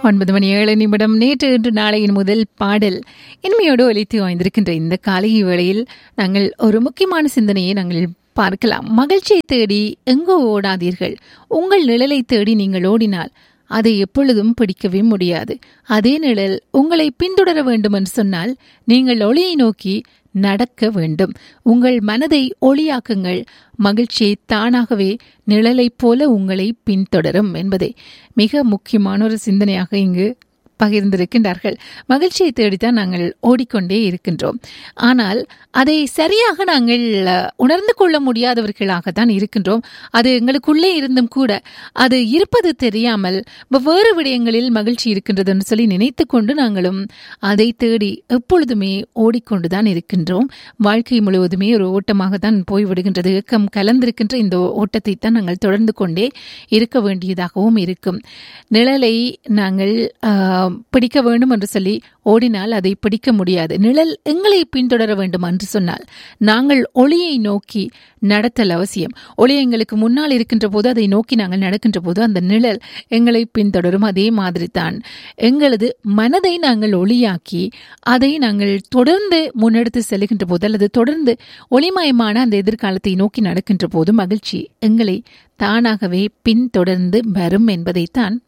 ஒன்பது மணி ஏழு நிமிடம் நேற்று இன்று நாளையின் முதல் பாடல் இனிமையோடு ஒலித்து வாய்ந்திருக்கின்ற இந்த காலை வேளையில் நாங்கள் ஒரு முக்கியமான சிந்தனையை நாங்கள் பார்க்கலாம் மகிழ்ச்சியை தேடி எங்கோ ஓடாதீர்கள் உங்கள் நிழலை தேடி நீங்கள் ஓடினால் அதை எப்பொழுதும் பிடிக்கவே முடியாது அதே நிழல் உங்களை பின்தொடர வேண்டும் என்று சொன்னால் நீங்கள் ஒளியை நோக்கி நடக்க வேண்டும் உங்கள் மனதை ஒளியாக்குங்கள் மகிழ்ச்சியை தானாகவே நிழலைப் போல உங்களை பின்தொடரும் என்பதை மிக முக்கியமான ஒரு சிந்தனையாக இங்கு பகிர்ந்திருக்கின்றார்கள் மகிழ்ச்சியை தேடித்தான் நாங்கள் ஓடிக்கொண்டே இருக்கின்றோம் ஆனால் அதை சரியாக நாங்கள் உணர்ந்து கொள்ள முடியாதவர்களாகத்தான் இருக்கின்றோம் அது எங்களுக்குள்ளே இருந்தும் கூட அது இருப்பது தெரியாமல் வெவ்வேறு விடயங்களில் மகிழ்ச்சி இருக்கின்றதுன்னு சொல்லி நினைத்து கொண்டு நாங்களும் அதை தேடி எப்பொழுதுமே ஓடிக்கொண்டுதான் இருக்கின்றோம் வாழ்க்கை முழுவதுமே ஒரு ஓட்டமாக தான் போய்விடுகின்றது இயக்கம் கலந்திருக்கின்ற இந்த ஓட்டத்தை தான் நாங்கள் தொடர்ந்து கொண்டே இருக்க வேண்டியதாகவும் இருக்கும் நிழலை நாங்கள் பிடிக்க வேண்டும் என்று சொல்லி ஓடினால் அதை பிடிக்க முடியாது நிழல் எங்களை பின்தொடர வேண்டும் என்று சொன்னால் நாங்கள் ஒளியை நோக்கி நடத்தல் அவசியம் ஒளி எங்களுக்கு முன்னால் இருக்கின்ற போது அதை நோக்கி நாங்கள் நடக்கின்ற போது அந்த நிழல் எங்களை பின்தொடரும் அதே மாதிரி தான் எங்களது மனதை நாங்கள் ஒளியாக்கி அதை நாங்கள் தொடர்ந்து முன்னெடுத்து செல்கின்ற போது அல்லது தொடர்ந்து ஒளிமயமான அந்த எதிர்காலத்தை நோக்கி நடக்கின்ற போது மகிழ்ச்சி எங்களை தானாகவே பின்தொடர்ந்து வரும் என்பதைத்தான்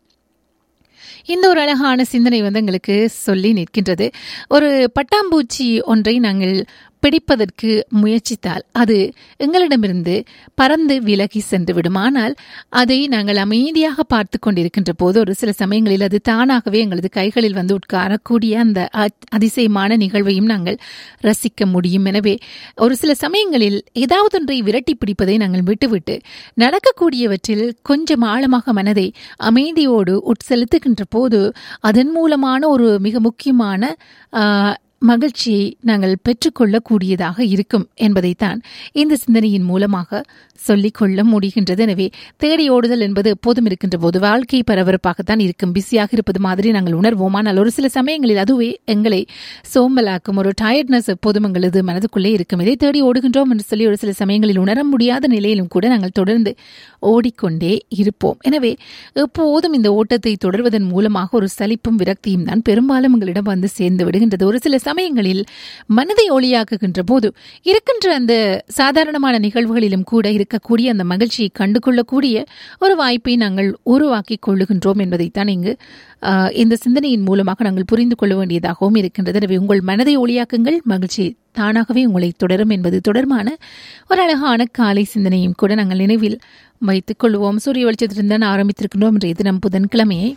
இந்த ஒரு அழகான சிந்தனை வந்து எங்களுக்கு சொல்லி நிற்கின்றது ஒரு பட்டாம்பூச்சி ஒன்றை நாங்கள் பிடிப்பதற்கு முயற்சித்தால் அது எங்களிடமிருந்து பறந்து விலகி சென்று விடும் ஆனால் அதை நாங்கள் அமைதியாக பார்த்து கொண்டிருக்கின்ற போது ஒரு சில சமயங்களில் அது தானாகவே எங்களது கைகளில் வந்து உட்காரக்கூடிய அந்த அதிசயமான நிகழ்வையும் நாங்கள் ரசிக்க முடியும் எனவே ஒரு சில சமயங்களில் ஏதாவது ஒன்றை விரட்டி பிடிப்பதை நாங்கள் விட்டுவிட்டு நடக்கக்கூடியவற்றில் கொஞ்சம் ஆழமாக மனதை அமைதியோடு உட்செலுத்துகின்ற போது அதன் மூலமான ஒரு மிக முக்கியமான மகிழ்ச்சியை நாங்கள் பெற்றுக்கொள்ளக்கூடியதாக இருக்கும் என்பதைத்தான் இந்த சிந்தனையின் மூலமாக சொல்லிக்கொள்ள முடிகின்றது எனவே தேடி ஓடுதல் என்பது எப்போதும் இருக்கின்ற போது வாழ்க்கை பரபரப்பாகத்தான் இருக்கும் பிஸியாக இருப்பது மாதிரி நாங்கள் உணர்வோம் ஆனால் ஒரு சில சமயங்களில் அதுவே எங்களை சோம்பலாக்கும் ஒரு டயர்ட்னஸ் எப்போதும் எங்களது மனதுக்குள்ளே இருக்கும் இதை தேடி ஓடுகின்றோம் என்று சொல்லி ஒரு சில சமயங்களில் உணர முடியாத நிலையிலும் கூட நாங்கள் தொடர்ந்து ஓடிக்கொண்டே இருப்போம் எனவே எப்போதும் இந்த ஓட்டத்தை தொடர்வதன் மூலமாக ஒரு சலிப்பும் விரக்தியும் தான் பெரும்பாலும் எங்களிடம் வந்து சேர்ந்து விடுகின்றது ஒரு சில சமயங்களில் மனதை ஒளியாக்குகின்ற போது இருக்கின்ற அந்த சாதாரணமான நிகழ்வுகளிலும் கூட இருக்கக்கூடிய அந்த மகிழ்ச்சியை கண்டு கொள்ளக்கூடிய ஒரு வாய்ப்பை நாங்கள் உருவாக்கி கொள்ளுகின்றோம் என்பதைத்தான் இங்கு இந்த சிந்தனையின் மூலமாக நாங்கள் புரிந்து கொள்ள வேண்டியதாகவும் இருக்கின்றது எனவே உங்கள் மனதை ஒளியாக்குங்கள் மகிழ்ச்சி தானாகவே உங்களை தொடரும் என்பது தொடர்பான ஒரு அழகான காலை சிந்தனையும் கூட நாங்கள் நினைவில் வைத்துக் கொள்வோம் சூரிய வெளிச்சத்திலிருந்து ஆரம்பித்திருக்கின்றோம் இன்றைய தினம் புதன்கிழமையை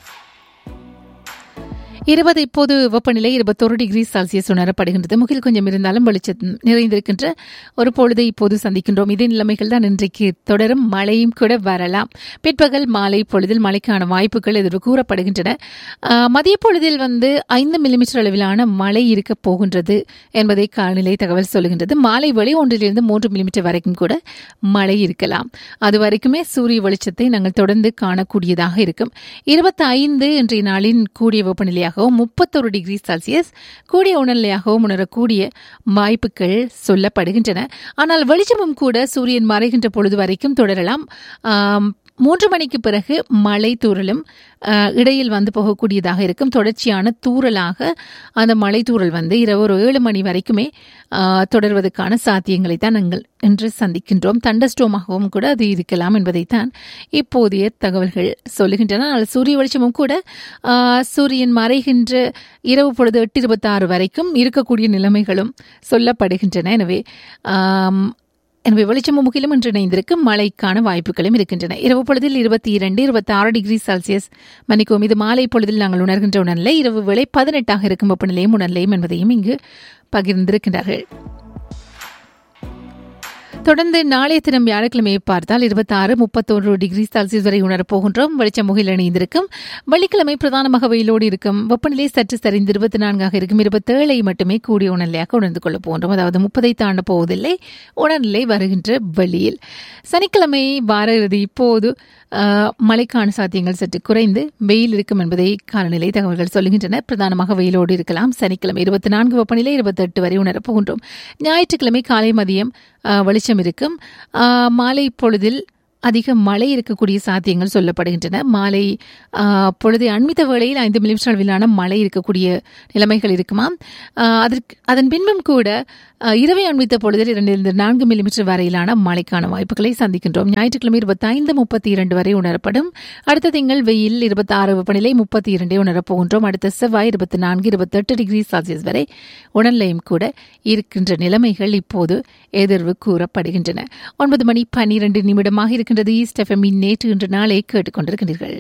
இருபது இப்போது வெப்பநிலை இருபத்தோரு டிகிரி செல்சியஸ் உணரப்படுகின்றது முகில் கொஞ்சம் இருந்தாலும் வெளிச்சம் நிறைந்திருக்கின்ற ஒரு பொழுதை இப்போது சந்திக்கின்றோம் இதே நிலைமைகள் தான் இன்றைக்கு தொடரும் மழையும் கூட வரலாம் பிற்பகல் மாலை பொழுதில் மழைக்கான வாய்ப்புகள் எதிர்வு கூறப்படுகின்றன மதிய பொழுதில் வந்து ஐந்து மில்லிமீட்டர் அளவிலான மழை இருக்க போகின்றது என்பதை காலநிலை தகவல் சொல்லுகின்றது மாலை வெளி ஒன்றிலிருந்து மூன்று மில்லிமீட்டர் வரைக்கும் கூட மழை இருக்கலாம் அது வரைக்குமே சூரிய வெளிச்சத்தை நாங்கள் தொடர்ந்து காணக்கூடியதாக இருக்கும் இருபத்தி ஐந்து இன்றைய நாளின் கூடிய வெப்பநிலையாக உணர்நிலையாகவும் முப்பத்தொரு டிகிரி செல்சியஸ் கூடிய உணர்நிலையாகவும் உணரக்கூடிய வாய்ப்புகள் சொல்லப்படுகின்றன ஆனால் வெளிச்சமும் கூட சூரியன் மறைகின்ற பொழுது வரைக்கும் தொடரலாம் மூன்று மணிக்கு பிறகு மழை தூறலும் இடையில் வந்து போகக்கூடியதாக இருக்கும் தொடர்ச்சியான தூறலாக அந்த மழை தூறல் வந்து இரவு ஒரு ஏழு மணி வரைக்குமே தொடர்வதற்கான சாத்தியங்களை தான் நாங்கள் இன்று சந்திக்கின்றோம் தண்டஸ்டோமாகவும் கூட அது இருக்கலாம் என்பதைத்தான் இப்போதைய தகவல்கள் சொல்லுகின்றன ஆனால் சூரிய வெளிச்சமும் கூட சூரியன் மறைகின்ற இரவு பொழுது எட்டு இருபத்தாறு வரைக்கும் இருக்கக்கூடிய நிலைமைகளும் சொல்லப்படுகின்றன எனவே எனவே வெளிச்சமும் முகிலும் இன்று இணைந்திருக்கு மழைக்கான வாய்ப்புகளும் இருக்கின்றன இரவு பொழுதில் இருபத்தி இரண்டு இருபத்தி ஆறு டிகிரி செல்சியஸ் மன்னிக்கும் இது மாலை பொழுதில் நாங்கள் உணர்கின்ற உணர்நிலை இரவு வேளை பதினெட்டாக இருக்கும் வெப்பநிலையும் உணர்நிலையும் என்பதையும் இங்கு பகிர்ந்திருக்கின்றார்கள் தொடர்ந்து நாளைய தினம் வியாழக்கிழமையை பார்த்தால் இருபத்தி ஆறு முப்பத்தோரு டிகிரி செல்சியஸ் வரை உணரப்போகின்றோம் வெளிச்சம் முகில் இணைந்திருக்கும் வெள்ளிக்கிழமை பிரதானமாக வெயிலோடு இருக்கும் வெப்பநிலை சற்று சரிந்து இருபத்தி நான்காக இருக்கும் இருபத்தேழை மட்டுமே கூடிய உணர்நிலையாக உணர்ந்து கொள்ளப் போகின்றோம் அதாவது முப்பதை தாண்ட போவதில்லை உணர்நிலை வருகின்ற வெளியில் சனிக்கிழமை வார இறுதி இப்போது மழைக்கான சாத்தியங்கள் சற்று குறைந்து வெயில் இருக்கும் என்பதை காலநிலை தகவல்கள் சொல்லுகின்றன பிரதானமாக வெயிலோடு இருக்கலாம் சனிக்கிழமை இருபத்தி நான்கு வெப்பநிலை இருபத்தெட்டு வரை உணரப்போகின்றோம் ஞாயிற்றுக்கிழமை காலை மதியம் வெளிச்சம் இருக்கும் மாலை பொழுதில் அதிக மழை இருக்கக்கூடிய சாத்தியங்கள் சொல்லப்படுகின்றன மாலை ஆ, பொழுது அண்மித்த வேளையில் ஐந்து மில்லிமீட்டர் அளவிலான மழை இருக்கக்கூடிய நிலைமைகள் இருக்குமாம் ஆ, அதற்கு அதன் பின்பும் கூட ஆ, இரவை அண்மித்த பொழுதில் இரண்டிலிருந்து நான்கு மில்லிமீட்டர் வரையிலான மழைக்கான வாய்ப்புகளை சந்திக்கின்றோம் ஞாயிற்றுக்கிழமை இருபத்தைந்து முப்பத்தி இரண்டு வரை உணரப்படும் அடுத்த திங்கள் வெயில் இருபத்தி ஆறு வெப்பநிலை முப்பத்தி இரண்டே உணரப்போகின்றோம் அடுத்த செவ்வாய் இருபத்தி நான்கு இருபத்தெட்டு டிகிரி செல்சியஸ் வரை உணர்நிலையும் கூட இருக்கின்ற நிலைமைகள் இப்போது எதிர்வு கூறப்படுகின்றன ஒன்பது மணி பன்னிரண்டு நிமிடமாக இருக்கின்றது ஈஸ்ட் எஃப்எம் நேற்று இன்று நாளை கேட்டுக்கொண்டிருக்கின்றீர்கள்